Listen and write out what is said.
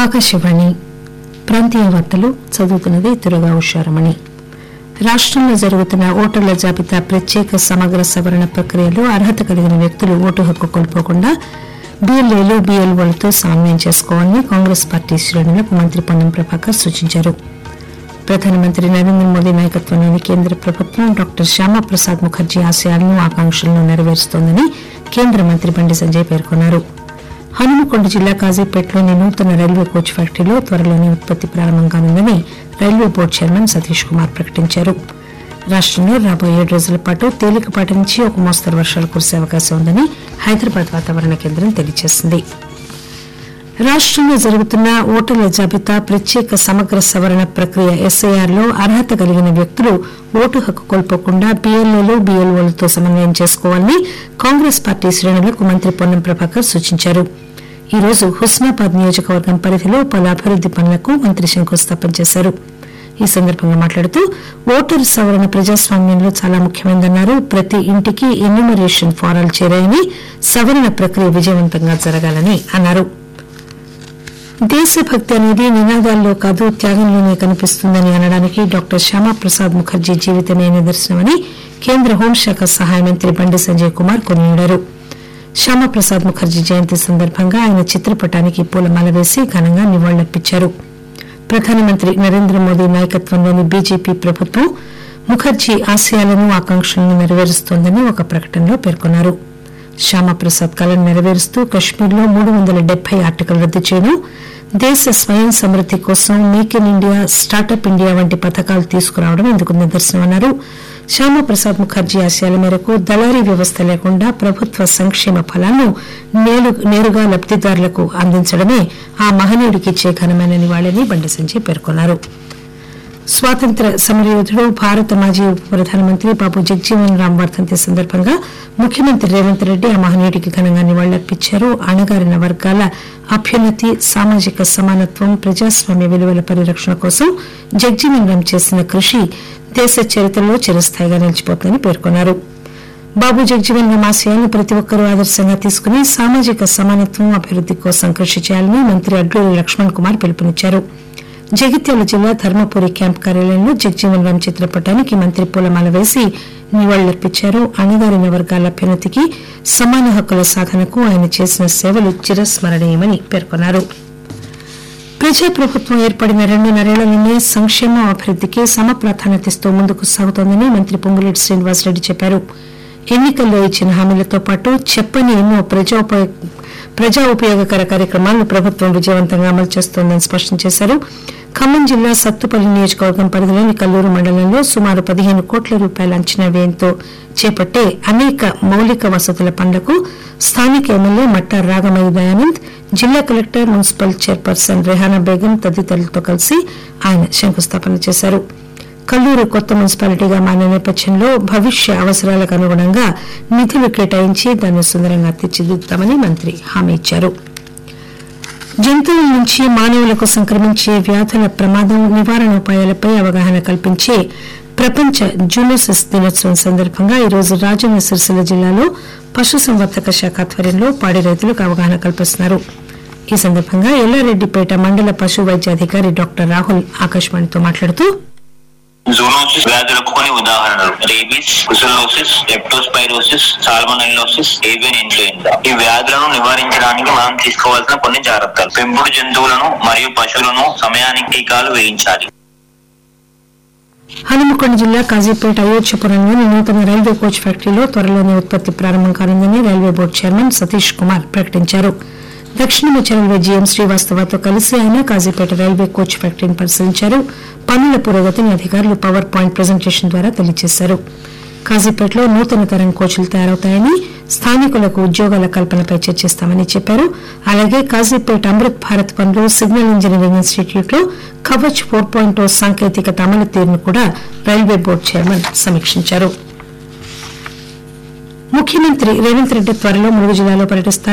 ఆకాశవాణి ప్రాంతీయ వార్తలు చదువుతున్నది దుర్గా ఉషారమణి రాష్టంలో జరుగుతున్న ఓటర్ల జాబితా ప్రత్యేక సమగ్ర సవరణ ప్రక్రియలో అర్హత కలిగిన వ్యక్తులు ఓటు హక్కు కోల్పోకుండా బీఎల్ఏలు బీఎల్ఓలతో సమన్వయం చేసుకోవాలని కాంగ్రెస్ పార్టీ శ్రేణులకు మంత్రి పొన్నం ప్రభాకర్ సూచించారు ప్రధానమంత్రి నరేంద్ర మోదీ నాయకత్వంలోని కేంద్ర ప్రభుత్వం డాక్టర్ శ్యామాప్రసాద్ ముఖర్జీ ఆశయాలను ఆకాంక్షలను నెరవేరుస్తోందని కేంద్ర మంత్రి బండి సంజయ్ పేర్కొన్నారు హనుమకొండ జిల్లా కాజీపేటలోని నూతన రైల్వే కోచ్ ఫ్యాక్టరీలో త్వరలోనే ఉత్పత్తి ప్రారంభం కానుందని railway board chairman Satish Kumar ప్రకటించారు రాష్టంలో రాబోయే ఏడు రోజుల పాటు తేలికపాటి నుంచి ఒక మోస్తరు వర్షాలు కురిసే అవకాశం ఉందని హైదరాబాద్ వాతావరణ కేంద్రం తెలియజేసింది రాష్టంలో జరుగుతున్న ఓటర్ల జాబితా ప్రత్యేక సమగ్ర సవరణ ప్రక్రియ ఎస్ఐఆర్ లో అర్హత కలిగిన వ్యక్తులు ఓటు హక్కు కోల్పోకుండా బీఎల్ఏలు బీఎల్ఓలతో సమన్వయం చేసుకోవాలని కాంగ్రెస్ పార్టీ శ్రేణులకు మంత్రి పొన్నం ప్రభాకర్ సూచించారు ఈ రోజు హుస్నాబాద్ నియోజకవర్గం పరిధిలో పలు అభివృద్ది పనులకు మంత్రి శంకుస్థాపన చేశారు ఈ సందర్భంగా మాట్లాడుతూ ఓటరు సవరణ ప్రజాస్వామ్యంలో చాలా ముఖ్యమైనదన్నారు ప్రతి ఇంటికి ఎన్యూమరేషన్ ఫారాలు చేరాయని సవరణ ప్రక్రియ విజయవంతంగా జరగాలని అన్నారు దేశభక్తి అనేది నినాదాల్లో కాదు త్యాగంలోనే కనిపిస్తుందని అనడానికి డాక్టర్ శ్యామాప్రసాద్ ముఖర్జీ జీవితమే నిదర్శనమని కేంద్ర హోంశాఖ సహాయ మంత్రి బండి సంజయ్ కుమార్ కొనియాడారు శ్యామాప్రసాద్ ముఖర్జీ జయంతి సందర్భంగా ఆయన చిత్రపటానికి పూలమాల వేసి ఘనంగా నివాళులర్పించారు ప్రధానమంత్రి నరేంద్ర మోదీ నాయకత్వంలోని బీజేపీ ప్రభుత్వం ముఖర్జీ ఆశయాలను ఆకాంక్షలను నెరవేరుస్తోందని ఒక ప్రకటనలో పేర్కొన్నారు శ్యామప్రసాద్ కళను నెరవేరుస్తూ కశ్మీర్లో మూడు వందల డెబ్బై ఆర్టికల్ రద్దు చేయడం దేశ స్వయం సమృద్ది కోసం make in India startup India వంటి పథకాలు తీసుకురావడం ఇందుకు నిదర్శనమన్నారు శ్యామప్రసాద్ ముఖర్జీ ఆశయాల మేరకు దళారీ వ్యవస్థ లేకుండా ప్రభుత్వ సంక్షేమ ఫలాలను నేరుగా లబ్దిదారులకు అందించడమే ఆ మహనీయుడికి ఇచ్చే ఘనమైన నివాళని బండి సంజయ్ పేర్కొన్నారు స్వాతంత్ర సమరయోధుడు భారత మాజీ ఉప ప్రధానమంత్రి బాబు జగ్జీవన్ రామ్ వర్ధంతి సందర్భంగా ముఖ్యమంత్రి రేవంత్ రెడ్డి ఆ మహనీయుడికి ఘనంగా నివాళులర్పించారు అణగారిన వర్గాల అభ్యున్నతి సామాజిక సమానత్వం ప్రజాస్వామ్య విలువల పరిరక్షణ కోసం జగ్జీవన్ రామ్ చేసిన కృషి దేశ చరిత్రలో చిరస్థాయిగా నిలిచిపోతుందని పేర్కొన్నారు బాబు జగ్జీవన్ రామ్ ఆశయాలను ప్రతి ఒక్కరూ ఆదర్శంగా తీసుకుని సామాజిక సమానత్వం అభివృద్ది కోసం కృషి చేయాలని మంత్రి అడ్లూరి లక్ష్మణ్ కుమార్ పిలుపునిచ్చారు జగిత్యాల జిల్లా ధర్మపురి క్యాంప్ కార్యాలయంలో జగ్జీవన్ రామ్ చిత్రపటానికి మంత్రి పూలమాల వేసి నివాళులర్పించారు అణగారిన వర్గాల అభ్యున్నతికి సమాన హక్కుల సాధనకు ఆయన చేసిన సేవలు చిరస్మరణీయమని పేర్కొన్నారు ప్రజాప్రభుత్వం ఏర్పడిన రెండున్నరేళ్లలోనే సంక్షేమ అభివృద్దికి సమ ప్రాధాన్యతతో ముందుకు సాగుతోందని మంత్రి పొంగులేటి శ్రీనివాసరెడ్డి చెప్పారు ఎన్నికల్లో ఇచ్చిన హామీలతో పాటు చెప్పని ఎన్నో ప్రజోపయోగ ప్రజా ఉపయోగకర కార్యక్రమాలను ప్రభుత్వం విజయవంతంగా అమలు చేస్తోందని స్పష్టం చేశారు ఖమ్మం జిల్లా సత్తుపల్లి నియోజకవర్గం పరిధిలోని కల్లూరు మండలంలో సుమారు పదిహేను కోట్ల రూపాయల అంచనా వ్యయంతో చేపట్టే అనేక మౌలిక వసతుల పనులకు స్థానిక ఎమ్మెల్యే మట్టా రాగమయ్య దయానంద్ జిల్లా collector municipal chairperson Rehana Begum తదితరులతో కలిసి ఆయన శంకుస్థాపన చేశారు కల్లూరు కొత్త మున్సిపాలిటీగా మారిన నేపథ్యంలో భవిష్య అవసరాలకు అనుగుణంగా నిధులు కేటాయించి దాన్ని సుందరంగా తీర్చిదిద్దుతామని మంత్రి హామీ ఇచ్చారు జంతువుల నుంచి మానవులకు సంక్రమించే వ్యాధుల ప్రమాదం నివారణోపాయాలపై అవగాహన కల్పించే ప్రపంచ జూనోసిస్ దినోత్సవం సందర్భంగా ఈరోజు రాజన్న సిరిసిల్ల జిల్లాలో పశుసంవర్ధక శాఖ ఆధ్వర్యంలో పాడి రైతులకు అవగాహన కల్పిస్తున్నారు ఈ సందర్భంగా ఎల్లారెడ్డిపేట మండల పశు వైద్యాధికారి డాక్టర్ రాహుల్ ఆకాశవాణితో మాట్లాడుతూ జూనోసిస్ వ్యాధులకు కొన్ని ఉదాహరణలు రేబీస్ కుసలోసిస్ లెప్టోస్పైరోసిస్ సాల్మోనెల్లోసిస్ ఏవియన్ ఇన్ఫ్లుయెంజా ఈ వ్యాధులను నివారించడానికి మనం తీసుకోవాల్సిన కొన్ని జాగ్రత్తలు పెంపుడు జంతువులను మరియు పశువులను సమయానికి టీకాలు వేయించాలి హనుమకొండ జిల్లా కాజీపేట అయోధ్యపురంలోని నూతన రైల్వే కోచ్ ఫ్యాక్టరీలో త్వరలోనే ఉత్పత్తి ప్రారంభం కానుందని railway board chairman Satish Kumar ప్రకటించారు దక్షిణ మధ్య రైల్వే జీఎం శ్రీవాస్తవతో కలిసి ఆయన కాజీపేట రైల్వే కోచ్ ఫ్యాక్టరీని పరిశీలించారు పనుల పురోగతిని అధికారులు పవర్ పాయింట్ ప్రజెంటేషన్ ద్వారా తెలియజేశారు కాజీపేటలో నూతన తరం కోచ్లు తయారవుతాయని స్థానికులకు ఉద్యోగాల కల్పనపై చర్చిస్తామని చెప్పారు అలాగే కాజీపేట అమృత్ భారత్ పనులు సిగ్నల్ ఇంజనీరింగ్ ఇన్స్టిట్యూట్ లో కవచ్ ఫోర్ పాయింట్ సాంకేతికత అమలు తీరును కూడా రైల్వే బోర్డు చైర్మన్ సమీక్షించారు ముఖ్యమంత్రి రేవంత్ రెడ్డి త్వరలో ములుగు జిల్లాలో పర్యటిస్తారు